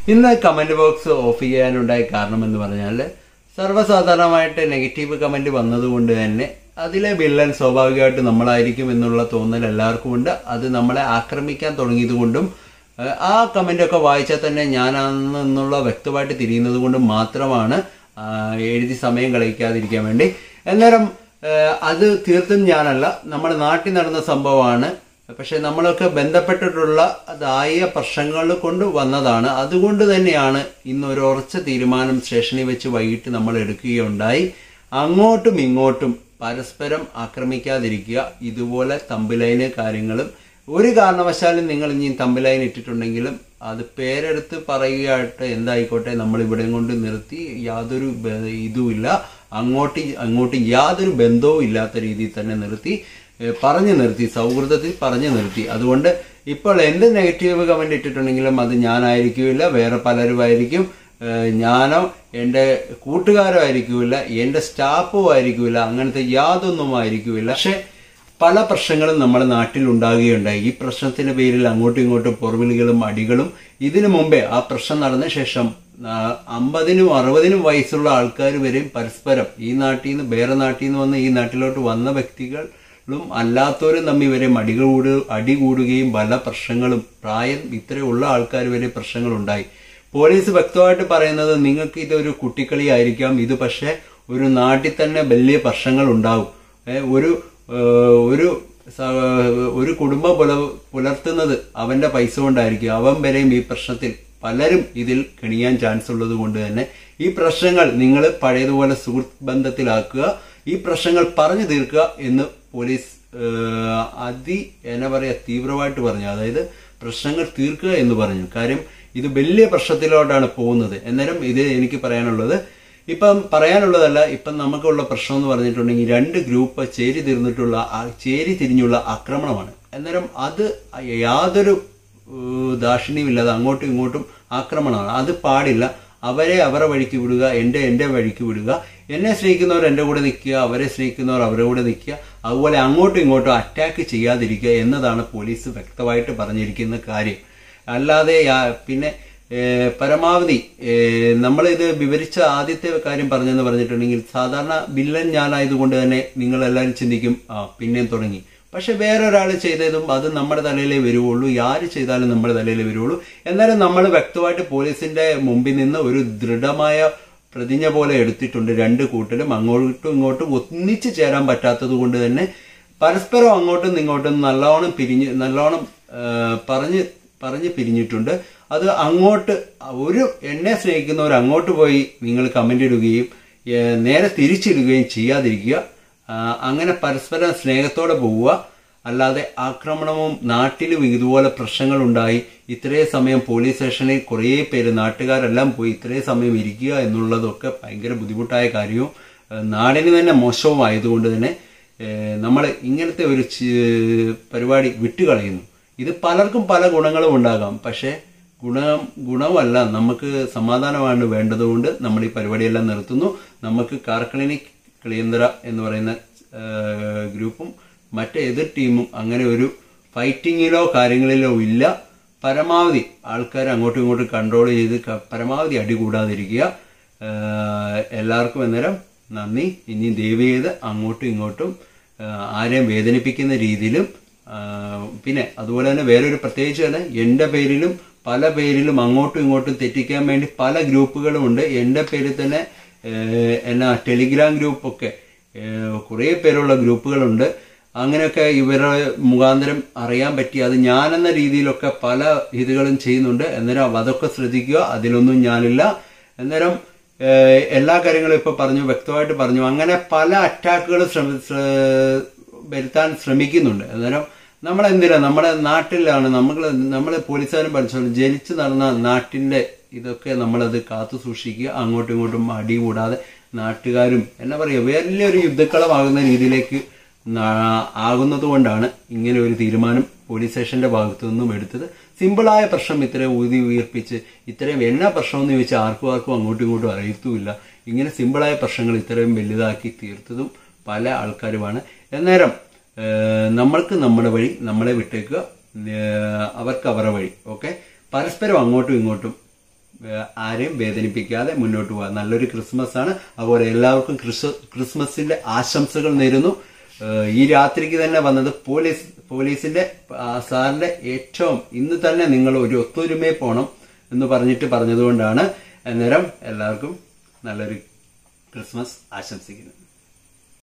ഇന്ന് comment box of ചെയ്യാനുണ്ടായ കാരണം എന്ന് പറഞ്ഞാൽ സർവ്വസാധാരണമായിട്ട് നെഗറ്റീവ് കമന്റ് വന്നതുകൊണ്ട് തന്നെ അതിലെ വില്ലൻ സ്വാഭാവികമായിട്ട് നമ്മളായിരിക്കും എന്നുള്ള തോന്നൽ എല്ലാവർക്കും ഉണ്ട് അത് നമ്മളെ ആക്രമിക്കാൻ തുടങ്ങിയത് കൊണ്ടും ഏഹ്, ആ കമന്റ് ഒക്കെ വായിച്ചാൽ തന്നെ ഞാനാണെന്നുള്ള വ്യക്തമായിട്ട് തിരിയുന്നത് കൊണ്ടും മാത്രമാണ് ആ, എഴുതി സമയം കളയിക്കാതിരിക്കാൻ വേണ്ടി അന്നേരം ഏഹ്, അത് തീർത്തും ഞാനല്ല നമ്മുടെ നാട്ടിൽ നടന്ന സംഭവമാണ് പക്ഷെ നമ്മളൊക്കെ ബന്ധപ്പെട്ടിട്ടുള്ള അതായ പ്രശ്നങ്ങൾ കൊണ്ട് വന്നതാണ് അതുകൊണ്ട് തന്നെയാണ് ഇന്ന് ഒരു ഉറച്ച തീരുമാനം സ്റ്റേഷനിൽ വെച്ച് വൈകിട്ട് നമ്മൾ എടുക്കുകയുണ്ടായി അങ്ങോട്ടും ഇങ്ങോട്ടും പരസ്പരം ആക്രമിക്കാതിരിക്കുക ഇതുപോലെ തമ്പിലൈന് കാര്യങ്ങളും ഒരു കാരണവശാലും നിങ്ങൾ ഇനി തമ്പിലൈൻ ഇട്ടിട്ടുണ്ടെങ്കിലും അത് പേരെടുത്ത് പറയുകയായിട്ട് എന്തായിക്കോട്ടെ നമ്മൾ ഇവിടെ കൊണ്ട് നിർത്തി യാതൊരു ബ- ഇതുമില്ല അങ്ങോട്ട് അങ്ങോട്ട് യാതൊരു ബന്ധവും ഇല്ലാത്ത രീതിയിൽ തന്നെ നിർത്തി ഏഹ് പറഞ്ഞു നിർത്തി സൗഹൃദത്തിൽ പറഞ്ഞു നിർത്തി അതുകൊണ്ട് ഇപ്പോൾ എന്ത് നെഗറ്റീവ് കമന്റ് ഇട്ടിട്ടുണ്ടെങ്കിലും അത് ഞാനായിരിക്കില്ല വേറെ പലരുമായിരിക്കും ഏഹ് ഞാനോ എൻ്റെ കൂട്ടുകാരോ ആയിരിക്കില്ല എൻ്റെ സ്റ്റാഫോ ആയിരിക്കില്ല അങ്ങനത്തെ യാതൊന്നും ആയിരിക്കില്ല പക്ഷെ പല പ്രശ്നങ്ങളും നമ്മുടെ നാട്ടിൽ ഉണ്ടാകുകയുണ്ടായി ഈ പ്രശ്നത്തിന്റെ പേരിൽ അങ്ങോട്ടും ഇങ്ങോട്ടും പൊറവിളികളും അടികളും ഇതിനു മുമ്പേ ആ പ്രശ്നം നടന്ന ശേഷം ആ, അമ്പതിനും അറുപതിനും വയസ്സുള്ള ആൾക്കാർ വരെയും പരസ്പരം ഈ നാട്ടിൽ നിന്ന് വേറെ നാട്ടിൽ നിന്ന് വന്ന് ഈ നാട്ടിലോട്ട് വന്ന വ്യക്തികളും അല്ലാത്തവരും തമ്മിൽ വരെ അടികൾ കൂട് അടി കൂടുകയും പല പ്രശ്നങ്ങളും പ്രായം ഇത്രയുള്ള ആൾക്കാർ വരെ പ്രശ്നങ്ങളുണ്ടായി പോലീസ് വ്യക്തമായിട്ട് പറയുന്നത് നിങ്ങൾക്ക് ഇതൊരു കുട്ടിക്കളി ആയിരിക്കാം ഇത് പക്ഷേ ഒരു നാട്ടിൽ തന്നെ വലിയ പ്രശ്നങ്ങൾ ഉണ്ടാവും ഏ, ഒരു ഏഹ്, ഒരു സ- ഒരു കുടുംബം പുല പുലർത്തുന്നത് അവന്റെ പൈസ കൊണ്ടായിരിക്കും അവൻ വരെയും ഈ പ്രശ്നത്തിൽ പലരും ഇതിൽ കെണിയാൻ ചാൻസ് ഉള്ളത് കൊണ്ട് തന്നെ ഈ പ്രശ്നങ്ങൾ നിങ്ങൾ പഴയതുപോലെ സുഹൃത്ത് ബന്ധത്തിലാക്കുക ഈ പ്രശ്നങ്ങൾ പറഞ്ഞു തീർക്കുക എന്ന് പോലീസ് ഏഹ്, അതി എന്നാ പറയാ തീവ്രമായിട്ട് പറഞ്ഞു അതായത് പ്രശ്നങ്ങൾ തീർക്കുക എന്ന് പറഞ്ഞു കാര്യം ഇത് വലിയ പ്രശ്നത്തിലോട്ടാണ് പോകുന്നത് അന്നേരം ഇത് എനിക്ക് പറയാനുള്ളത് ഇപ്പം പറയാനുള്ളതല്ല ഇപ്പം നമുക്കുള്ള പ്രശ്നം എന്ന് പറഞ്ഞിട്ടുണ്ടെങ്കിൽ രണ്ട് ഗ്രൂപ്പ് ചേരി തിരിഞ്ഞിട്ടുള്ള ആ- ചേരി തിരിഞ്ഞുള്ള ആക്രമണമാണ് അന്നേരം അത് യാതൊരു ഏഹ്, ദാക്ഷിണ്യമില്ലാതെ അങ്ങോട്ടും ഇങ്ങോട്ടും ആക്രമണമാണ് അത് പാടില്ല അവരെ അവരെ വഴിക്ക് വിടുക എൻ്റെ എൻ്റെ വഴിക്ക് വിടുക എന്നെ സ്നേഹിക്കുന്നവർ എൻ്റെ കൂടെ നിൽക്കുക അവരെ സ്നേഹിക്കുന്നവർ അവരുടെ കൂടെ നിൽക്കുക അതുപോലെ അങ്ങോട്ടും ഇങ്ങോട്ടും അറ്റാക്ക് ചെയ്യാതിരിക്കുക എന്നതാണ് പോലീസ് വ്യക്തമായിട്ട് പറഞ്ഞിരിക്കുന്ന കാര്യം അല്ലാതെ യാ- പിന്നെ ഏഹ്, പരമാവധി ഏഹ്, നമ്മളിത് വിവരിച്ച ആദ്യത്തെ കാര്യം പറഞ്ഞെന്ന് പറഞ്ഞിട്ടുണ്ടെങ്കിൽ സാധാരണ വില്ലൻ ഞാനായതുകൊണ്ട് തന്നെ നിങ്ങൾ എല്ലാവരും ചിന്തിക്കും ആ പിന്നെയും തുടങ്ങി പക്ഷെ വേറൊരാൾ ചെയ്തതും അത് നമ്മുടെ തലയിലേ വരുവുള്ളൂ ആര് ചെയ്താലും നമ്മുടെ തലയിലേ വരുവുള്ളൂ എന്നാലും നമ്മൾ വ്യക്തമായിട്ട് പോലീസിന്റെ മുമ്പിൽ നിന്ന് ഒരു ദൃഢമായ പ്രതിജ്ഞ പോലെ എടുത്തിട്ടുണ്ട് രണ്ട് കൂട്ടരും അങ്ങോട്ടും ഇങ്ങോട്ടും ഒന്നിച്ചു ചേരാൻ പറ്റാത്തത് കൊണ്ട് തന്നെ പരസ്പരം അങ്ങോട്ടും ഇങ്ങോട്ടും നല്ലോണം പിരിഞ്ഞ് നല്ലോണം ആ, പറഞ്ഞ് പറഞ്ഞ് പിരിഞ്ഞിട്ടുണ്ട് അത് അങ്ങോട്ട് ഒരു എന്നെ സ്നേഹിക്കുന്നവർ അങ്ങോട്ട് പോയി നിങ്ങൾ കമന്റ് ഇടുകയും ഏ, നേരെ തിരിച്ചിടുകയും ചെയ്യാതിരിക്കുക ആ, അങ്ങനെ പരസ്പരം സ്നേഹത്തോടെ പോവുക അല്ലാതെ ആക്രമണവും നാട്ടിലും ഇതുപോലെ പ്രശ്നങ്ങൾ ഉണ്ടായി ഇത്രയും സമയം പോലീസ് സ്റ്റേഷനിൽ കുറേ പേര് നാട്ടുകാരെല്ലാം പോയി ഇത്രയും സമയം ഇരിക്കുക എന്നുള്ളതൊക്കെ ഭയങ്കര ബുദ്ധിമുട്ടായ കാര്യവും ഏ, നാടിന് തന്നെ മോശവും ആയതുകൊണ്ട് തന്നെ നമ്മൾ ഇങ്ങനത്തെ ഒരു ചി- പരിപാടി വിട്ടുകളയുന്നു ഇത് പലർക്കും പല ഗുണങ്ങളും ഉണ്ടാകാം പക്ഷേ ഗുണം ഗുണമല്ല നമുക്ക് സമാധാനമാണ് വേണ്ടതുകൊണ്ട് നമ്മൾ ഈ പരിപാടിയെല്ലാം നിർത്തുന്നു നമുക്ക് കാർ ക്ലിനിക് ക്ലിയന്തര എന്ന് പറയുന്ന ആ, ഗ്രൂപ്പും മറ്റേ എതിർ ടീമും അങ്ങനെ ഒരു ഫൈറ്റിങ്ങിലോ കാര്യങ്ങളിലോ ഇല്ല പരമാവധി ആൾക്കാരെ അങ്ങോട്ടും ഇങ്ങോട്ടും കൺട്രോൾ ചെയ്ത് ക- പരമാവധി അടി കൂടാതിരിക്കുക ആ, എല്ലാവർക്കും അന്നേരം നന്ദി ഇനി ദയവ് ചെയ്ത് അങ്ങോട്ടും ഇങ്ങോട്ടും ആ, ആരെയും വേദനിപ്പിക്കുന്ന രീതിയിലും ആ, പിന്നെ അതുപോലെ തന്നെ വേറൊരു പ്രത്യേകിച്ച് തന്നെ എൻ്റെ പേരിലും പല പേരിലും അങ്ങോട്ടും ഇങ്ങോട്ടും തെറ്റിക്കാൻ വേണ്ടി പല ഗ്രൂപ്പുകളും ഉണ്ട് എൻ്റെ പേരിൽ തന്നെ ഏഹ്, എന്നാ ടെലിഗ്രാം ഗ്രൂപ്പൊക്കെ ഏഹ്, കുറേ പേരുള്ള ഗ്രൂപ്പുകളുണ്ട് അങ്ങനെയൊക്കെ ഇവരുടെ മുഖാന്തരം അറിയാൻ പറ്റി അത് ഞാനെന്ന രീതിയിലൊക്കെ പല ഇതുകളും ചെയ്യുന്നുണ്ട് അന്നേരം അതൊക്കെ ശ്രദ്ധിക്കുക അതിലൊന്നും ഞാനില്ല അന്നേരം ഏഹ്, എല്ലാ കാര്യങ്ങളും ഇപ്പൊ പറഞ്ഞു വ്യക്തമായിട്ട് പറഞ്ഞു അങ്ങനെ പല അറ്റാക്കുകൾ ശ്രമി ശ്ര- വരുത്താൻ ശ്രമിക്കുന്നുണ്ട് അന്നേരം നമ്മളെന്തിനാ നമ്മുടെ നാട്ടിലാണ് നമ്മൾ നമ്മൾ പോലീസുകാരും പഠിച്ചോണ്ട് ജനിച്ചു നടന്ന നാട്ടിന്റെ ഇതൊക്കെ നമ്മളത് കാത്തു സൂക്ഷിക്കുക അങ്ങോട്ടും ഇങ്ങോട്ടും അടി കൂടാതെ നാട്ടുകാരും എന്നാ പറയുക വലിയൊരു യുദ്ധക്കളമാകുന്ന രീതിയിലേക്ക് നാ- ആകുന്നത് കൊണ്ടാണ് ഇങ്ങനെ ഒരു തീരുമാനം പോലീസ് സ്റ്റേഷന്റെ ഭാഗത്തു നിന്നും എടുത്തത് സിമ്പിളായ പ്രശ്നം ഇത്രയും ഊതി ഉയർപ്പിച്ച് ഇത്രയും എന്നാ പ്രശ്നം എന്ന് ചോദിച്ചാൽ ആർക്കും ആർക്കും അങ്ങോട്ടും ഇങ്ങോട്ടും അറിയത്തുമില്ല ഇങ്ങനെ സിമ്പിളായ പ്രശ്നങ്ങൾ ഇത്രയും വലുതാക്കി തീർത്തതും പല ആൾക്കാരുമാണ് അന്നേരം ഏഹ്, നമ്മൾക്ക് നമ്മുടെ വഴി നമ്മളെ വിട്ടേക്കുക ഏഹ്, അവർക്ക് അവരുടെ വഴി ഓക്കെ പരസ്പരം അങ്ങോട്ടും ഇങ്ങോട്ടും ഏഹ് ആരെയും വേദനിപ്പിക്കാതെ മുന്നോട്ട് പോകാം നല്ലൊരു ക്രിസ്മസ് ആണ് അതുപോലെ എല്ലാവർക്കും ക്രിസ് ക്രിസ്മസിന്റെ ആശംസകൾ നേരുന്നു ഏഹ് ഈ രാത്രിക്ക് തന്നെ വന്നത് പോലീസ് പോലീസിന്റെ ആ, സാറിന്റെ ഏറ്റവും ഇന്ന് തന്നെ നിങ്ങൾ ഒരു ഒത്തൊരുമയെ പോണം എന്ന് പറഞ്ഞിട്ട് പറഞ്ഞതുകൊണ്ടാണ് അന്നേരം എല്ലാവർക്കും നല്ലൊരു ക്രിസ്മസ് ആശംസിക്കുന്നു